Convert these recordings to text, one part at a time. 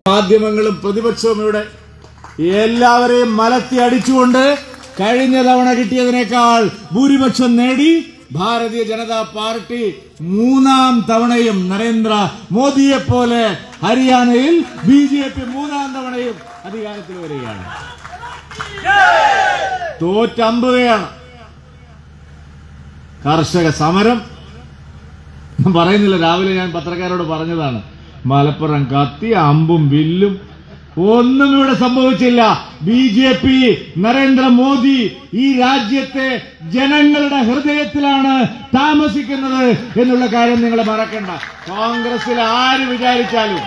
മാധ്യമങ്ങളും പ്രതിപക്ഷവും ഇവിടെ എല്ലാവരെയും മലത്തി അടിച്ചുകൊണ്ട് കഴിഞ്ഞ തവണ കിട്ടിയതിനേക്കാൾ ഭൂരിപക്ഷം നേടി ഭാരതീയ ജനതാ പാർട്ടി മൂന്നാം തവണയും നരേന്ദ്ര മോദിയെ പോലെ ഹരിയാനയിൽ ബി ജെ പി മൂന്നാം തവണയും അധികാരത്തിൽ വരികയാണ് തോറ്റമ്പുകയാണ് കർഷക സമരം ഞാൻ പറയുന്നില്ല രാവിലെ ഞാൻ പത്രക്കാരോട് പറഞ്ഞതാണ് മലപ്പുറം കത്തി അമ്പും വില്ലും ഒന്നും ഇവിടെ സംഭവിച്ചില്ല ബി ജെ പി നരേന്ദ്രമോദി ഈ രാജ്യത്തെ ജനങ്ങളുടെ ഹൃദയത്തിലാണ് താമസിക്കുന്നത് എന്നുള്ള കാര്യം നിങ്ങൾ മറക്കണ്ട കോൺഗ്രസിൽ ആര് വിചാരിച്ചാലും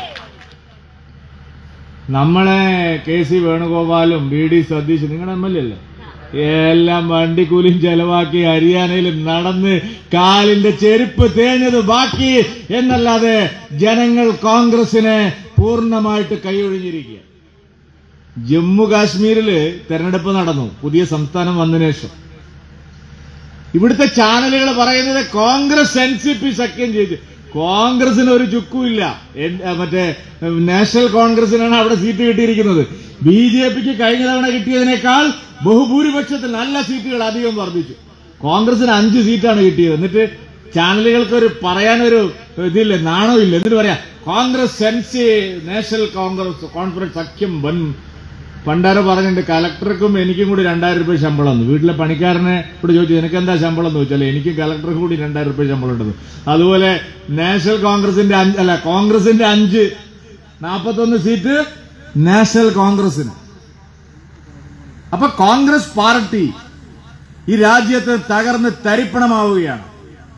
നമ്മളെ കെ സി വേണുഗോപാലും ബി ഡി സതീഷ് നിങ്ങളുടെ എം എൽ എ അല്ലേ എല്ലാം വണ്ടിക്കൂലിയും ചെലവാക്കി ഹരിയാനയിലും നടന്ന് കാലിന്റെ ചെരുപ്പ് തേഞ്ഞത് ബാക്കി എന്നല്ലാതെ ജനങ്ങൾ കോൺഗ്രസിനെ പൂർണ്ണമായിട്ട് കൈയൊഴിഞ്ഞിരിക്കുക ജമ്മു കാശ്മീരില് തെരഞ്ഞെടുപ്പ് നടന്നു പുതിയ സംസ്ഥാനം വന്നതിന് ശേഷം ഇവിടുത്തെ ചാനലുകൾ പറയുന്നത് കോൺഗ്രസ് എൻ സി പി സഖ്യം ചെയ്തു കോൺഗ്രസിന് ഒരു ചുക്കുമില്ല എൻ- ആ, മറ്റേ ഉം, നാഷണൽ കോൺഗ്രസിനാണ് അവിടെ സീറ്റ് കിട്ടിയിരിക്കുന്നത് ബി ജെ പിക്ക് കഴിഞ്ഞ തവണ കിട്ടിയതിനേക്കാൾ ബഹുഭൂരിപക്ഷത്തിൽ നല്ല സീറ്റുകൾ അധികം വർദ്ധിച്ചു കോൺഗ്രസിന് അഞ്ച് സീറ്റാണ് കിട്ടിയത് എന്നിട്ട് ചാനലുകൾക്ക് ഒരു പറയാനൊരു ഇതില്ല നാണമില്ല എന്നിട്ട് പറയാ Congress N C national Congress conference സഖ്യം വൻ പണ്ടാരോ പറഞ്ഞിട്ടുണ്ട് കലക്ടർക്കും എനിക്കും കൂടി രണ്ടായിരം രൂപ ശമ്പളം തന്നു വീട്ടിലെ പണിക്കാരനെ ഇവിടെ ചോദിച്ചു നിനക്ക് എന്താ ശമ്പളം എന്ന് ചോദിച്ചാൽ എനിക്കും കലക്ടർക്കും കൂടി രണ്ടായിരം രൂപ ശമ്പളം ഉണ്ടെന്ന് അതുപോലെ നാഷണൽ കോൺഗ്രസിന്റെ അഞ്ച് അല്ല കോൺഗ്രസിന്റെ അഞ്ച് നാൽപ്പത്തൊന്ന് സീറ്റ് നാഷണൽ കോൺഗ്രസിന് അപ്പൊ കോൺഗ്രസ് പാർട്ടി ഈ രാജ്യത്ത് തകർന്ന് തരിപ്പണമാവുകയാണ്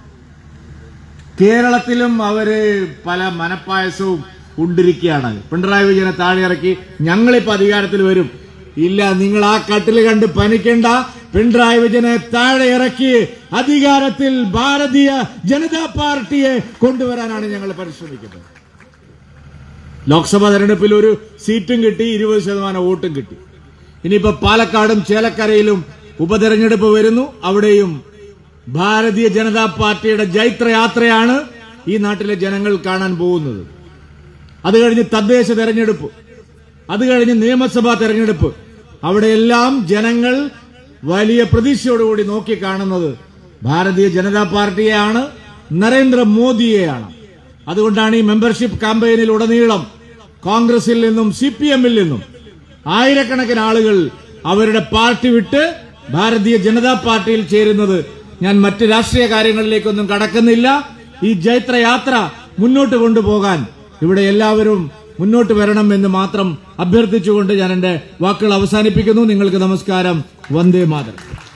കേരളത്തിലും അവര് പല മനപ്പായസവും ഉണ്ടിരിക്കുകയാണ് പിണറായി വിജയനെ താഴെ ഇറക്കി ഞങ്ങളിപ്പോ അധികാരത്തിൽ വരും ഇല്ല നിങ്ങൾ ആ കട്ടിൽ കണ്ട് പനിക്കേണ്ട പിണറായി വിജയനെ താഴെ ഇറക്കി അധികാരത്തിൽ ഭാരതീയ ജനതാ പാർട്ടിയെ കൊണ്ടുവരാനാണ് ഞങ്ങൾ പരിശ്രമിക്കുന്നത് ലോക്സഭാ തെരഞ്ഞെടുപ്പിൽ ഒരു സീറ്റും കിട്ടി ഇരുപത് ശതമാനം വോട്ടും കിട്ടി ഇനിയിപ്പോ പാലക്കാടും ചേലക്കരയിലും ഉപതെരഞ്ഞെടുപ്പ് വരുന്നു അവിടെയും ഭാരതീയ ജനതാ പാർട്ടിയുടെ ജൈത്രയാത്രയാണ് ഈ നാട്ടിലെ ജനങ്ങൾ കാണാൻ പോകുന്നത് അത് കഴിഞ്ഞ് തദ്ദേശ തെരഞ്ഞെടുപ്പ് അത് കഴിഞ്ഞ് നിയമസഭാ തെരഞ്ഞെടുപ്പ് അവിടെയെല്ലാം ജനങ്ങൾ വലിയ പ്രതീക്ഷയോടുകൂടി നോക്കി കാണുന്നത് ഭാരതീയ ജനതാ പാർട്ടിയെയാണ് നരേന്ദ്രമോദിയെയാണ് അതുകൊണ്ടാണ് ഈ മെമ്പർഷിപ്പ് ക്യാമ്പയിനിൽ ഉടനീളം കോൺഗ്രസിൽ നിന്നും സി പി എമ്മിൽ നിന്നും ആയിരക്കണക്കിന് ആളുകൾ അവരുടെ പാർട്ടി വിട്ട് ഭാരതീയ ജനതാ പാർട്ടിയിൽ ചേരുന്നത് ഞാൻ മറ്റ് രാഷ്ട്രീയ കാര്യങ്ങളിലേക്കൊന്നും കടക്കുന്നില്ല ഈ ജൈത്രയാത്ര മുന്നോട്ട് കൊണ്ടുപോകാൻ ഇവിടെ എല്ലാവരും മുന്നോട്ട് വരണം എന്ന് മാത്രം അഭ്യർത്ഥിച്ചുകൊണ്ട് ഞാൻ എന്റെ വാക്കുകൾ അവസാനിപ്പിക്കുന്നു നിങ്ങൾക്ക് നമസ്കാരം വന്ദേ മാതരം